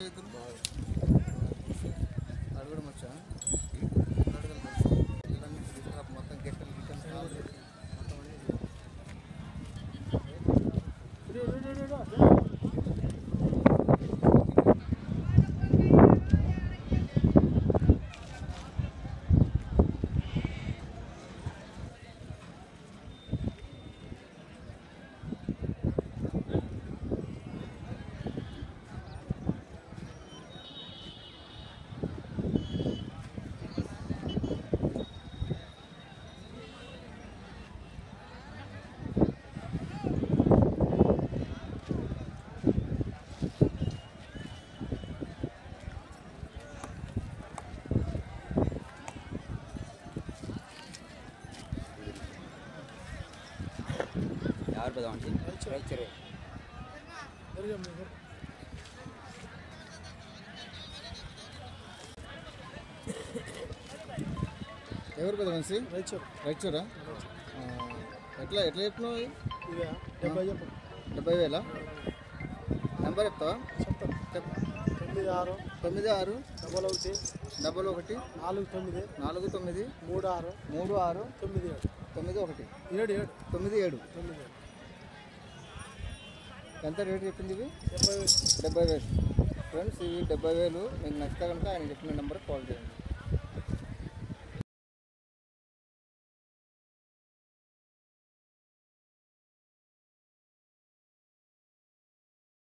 అడగడం వచ్చా అడగడం తెలుసు ఇవన్నీ తీసుకురా మొత్తం గెట్టలు గిట్టలు సాల్వ్ చేసి మొత్తం అన్నీ ಯಾರು ಬದಾವಂಟಿ ರೈತರು ఎవరు పెద్ద మనిషి రైచూరు రైచూరా ఆ, ఎట్లా ఎట్లా చెప్పినావు ఇవి? ఇదే డెబ్బై చెప్పు డెబ్బై వేల నెంబర్ చెప్తావా చెప్తాను చెప్ తొమ్మిది ఆరు తొమ్మిది ఆరు డబల్ ఒకటి డబల్ ఒకటి నాలుగు తొమ్మిది నాలుగు తొమ్మిది మూడు ఆరు మూడు ఆరు తొమ్మిది ఏడు తొమ్మిది ఒకటి ఏడు ఏడు తొమ్మిది ఏడు తొమ్మిది ఏడు ఎంత రేటు చెప్పింది ఇవి డెబ్బై వేలు డెబ్బై వేలు ఫ్రెండ్స్ ఇవి డెబ్బై వేలు మీకు నచ్చితే కనుక ఆయన చెప్పిన నెంబర్కి కాల్ చేయండి